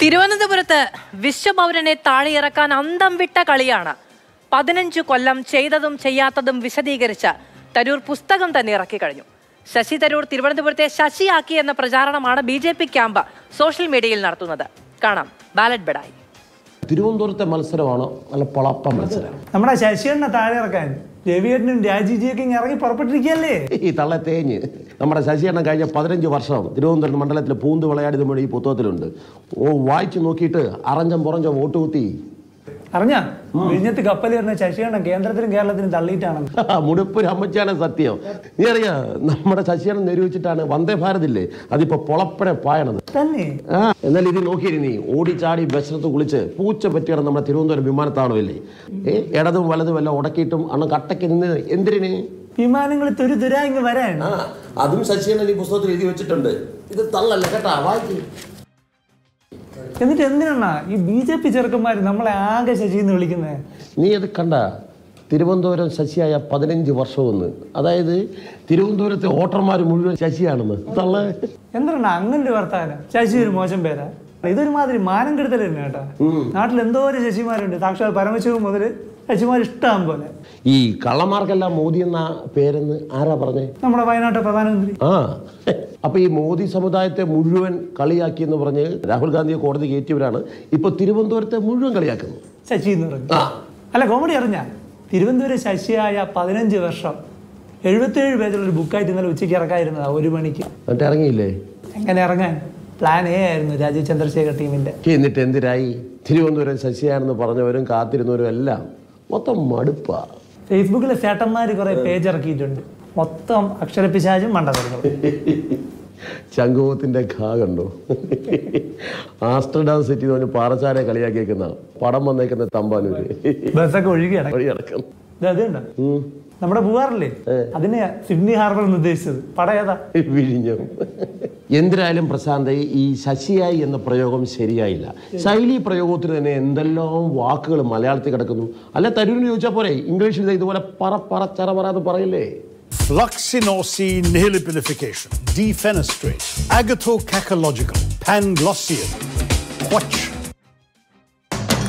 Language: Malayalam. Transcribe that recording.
തിരുവനന്തപുരത്ത് വിശ്വപൗരനെ താഴെയിറക്കാൻ അന്തം വിട്ട കളിയാണ് പതിനഞ്ചു കൊല്ലം ചെയ്തതും ചെയ്യാത്തതും വിശദീകരിച്ച് തരൂർ പുസ്തകം തന്നെ ഇറക്കി കഴിഞ്ഞു ശശി തരൂർ തിരുവനന്തപുരത്തെ ശശിയാക്കി എന്ന പ്രചാരണമാണ് B J P camp social മീഡിയയിൽ നടത്തുന്നത് കാണാം ബാലറ്റ് ബെഡായി തിരുവനന്തപുരത്തെ മത്സരമാണ് നല്ല പൊളപ്പ മത്സരം നമ്മുടെ ശശിയണ്ണ താഴെ ഇറക്കാൻ രവിയേട്ടനും രാജിജിയൊക്കെ ഇങ്ങ് ഇറങ്ങി പുറപ്പെട്ടിരിക്കുകയല്ലേ ഈ തള്ള തേഞ്ഞ് നമ്മുടെ ശശിയണ്ണൻ കഴിഞ്ഞ പതിനഞ്ച് വർഷം തിരുവനന്തപുരം മണ്ഡലത്തിൽ പൂന്ത് വിളയാടിയത് മുഴുവൻ ഈ പുസ്തകത്തിലുണ്ട് ഓ വായിച്ചു നോക്കിയിട്ട് അറഞ്ചം പുറഞ്ചം വോട്ട് കുത്തി അറിഞ്ഞ വിഴിഞ്ഞത്ത് കപ്പൽ വരുന്ന ശശിയണ്ണൻ കേന്ദ്രത്തിലും കേരളത്തിലും തള്ളിയിട്ടാണ് മുടുപ്പൊരു അമ്മച്ചാണ് സത്യം നീ അറിയാ നമ്മുടെ ശശിയണ്ണൻ നിരൂപിച്ചിട്ടാണ് വന്ദേ ഭാരത് ഇല്ലേ അതിപ്പോ പൊളപ്പനെ പായണത് തന്നെ ആ എന്നാൽ ഇത് നോക്കിയിരി നീ ഓടിച്ചാടി ബസ്സിനകത്ത് കുളിച്ച് പൂച്ച പറ്റിയാണ് നമ്മുടെ തിരുവനന്തപുരം വിമാനത്താവളമില്ലേ ഏ ഇടതും വലതും എല്ലാം ഉടക്കിയിട്ടും അന്ന് കട്ടയ്ക്ക് നിന്ന് എന്തിന് വിമാനങ്ങൾ തുരു തുരാ ഇങ്ങ് വരാൻ ആ അതും ശശിയണ്ണൻ ഈ പുസ്തകത്തിൽ എഴുതി വെച്ചിട്ടുണ്ട് ഇത് തള്ളല്ല കേട്ടാ വായിക്കും എന്നിട്ട് എന്തിനാ ഈ ബി ജെ പി ചെറുക്കന്മാർ നമ്മളെ ആകെ ശശി എന്ന് വിളിക്കുന്നത് നീ അത് കണ്ട തിരുവനന്തപുരം ശശിയായ പതിനഞ്ച് വർഷമെന്ന് അതായത് തിരുവനന്തപുരത്തെ വോട്ടർമാർ മുഴുവൻ ശശിയാണെന്ന് തള്ള എന്താണ് അങ്ങനെ ഒരു വർത്താനം ശശി ഒരു മോശം പേരാ ഇതൊരു മാതിരി മാനം കെടുത്തൽ തന്നെ കേട്ടാ നാട്ടിൽ എന്തോരം ശശിമാരുണ്ട് സാക്ഷാൽ പരമശിവൻ മുതൽ ശശിമാർ ഇഷ്ടം പോലെ ഈ കള്ളന്മാർക്കെല്ലാം മോദി എന്ന പേരെന്ന് ആരാ പറഞ്ഞേ നമ്മുടെ വയനാട്ടെ പ്രധാനമന്ത്രി ആ അപ്പൊ ഈ മോദി സമുദായത്തെ മുഴുവൻ കളിയാക്കി എന്ന് പറഞ്ഞ് രാഹുൽ ഗാന്ധിയെ കോടതി കയറ്റിയവരാണ് ഇപ്പൊ തിരുവനന്തപുരത്തെ മുഴുവൻ കളിയാക്കുന്നത് ശശി എന്ന് പറഞ്ഞു ആ അല്ല കോമഡി അറിഞ്ഞ തിരുവനന്തപുരം ശശിയായ പതിനഞ്ച് വർഷം എഴുപത്തേഴ് പേജുള്ള ഒരു ബുക്കായിട്ട് ഇന്നലെ ഉച്ചയ്ക്ക് ഇറക്കായിരുന്നതാ ഒരു മണിക്ക് എന്നിട്ട് ഇറങ്ങിയില്ലേ എങ്ങനെ ഇറങ്ങാൻ പ്ലാൻ എ ആയിരുന്നു രാജീവ് ചന്ദ്രശേഖർ ടീമിന്റെ എന്നിട്ട് എന്തിനായി തിരുവനന്തപുരം ശശിയാണെന്ന് പറഞ്ഞവരും കാത്തിരുന്നവരും എല്ലാം മൊത്തം മടുപ്പാ ഫേസ്ബുക്കിലെ ചേട്ടന്മാർ കുറെ പേജ് ഇറക്കിയിട്ടുണ്ട് മൊത്തം അക്ഷരപ്പിശാചും മണ്ടതരങ്ങളും ശംഖുവത്തിന്റെ ഘാ കണ്ടോ ആസ്റ്റർഡാം സിറ്റി എന്ന് പറഞ്ഞ് പാറച്ചാരെ കളിയാക്കിയേക്കുന്ന പടം വന്നേക്കുന്ന തമ്പാനൂര് ബസ്സൊക്കെ ഒഴുകി കിടക്കും വഴി ഇറക്കം ഇത് അതുണ്ടോ നമ്മുടെ പൂവാറില്ലേ അതിനെ സിഡ്നി ഹാർബർ എന്ന് ഉദ്ദേശിച്ചത് പടം ഏതാ വിഴിഞ്ഞു എന്തിനായാലും പ്രശാന്ത ഈ ശശിയായി എന്ന പ്രയോഗം ശരിയായില്ല ശൈലി പ്രയോഗത്തിന് തന്നെ എന്തെല്ലാം വാക്കുകൾ മലയാളത്തിൽ കിടക്കുന്നു അല്ല തരൂരിന് ചോദിച്ചാൽ പോരെ ഇംഗ്ലീഷിൽ ദേ ഇതുപോലെ പറ പറ ചറ പറ എന്ന് പറയില്ലേ Fluxinosine nihilipilification, defenestrate, agathocacological, panglossian, quatch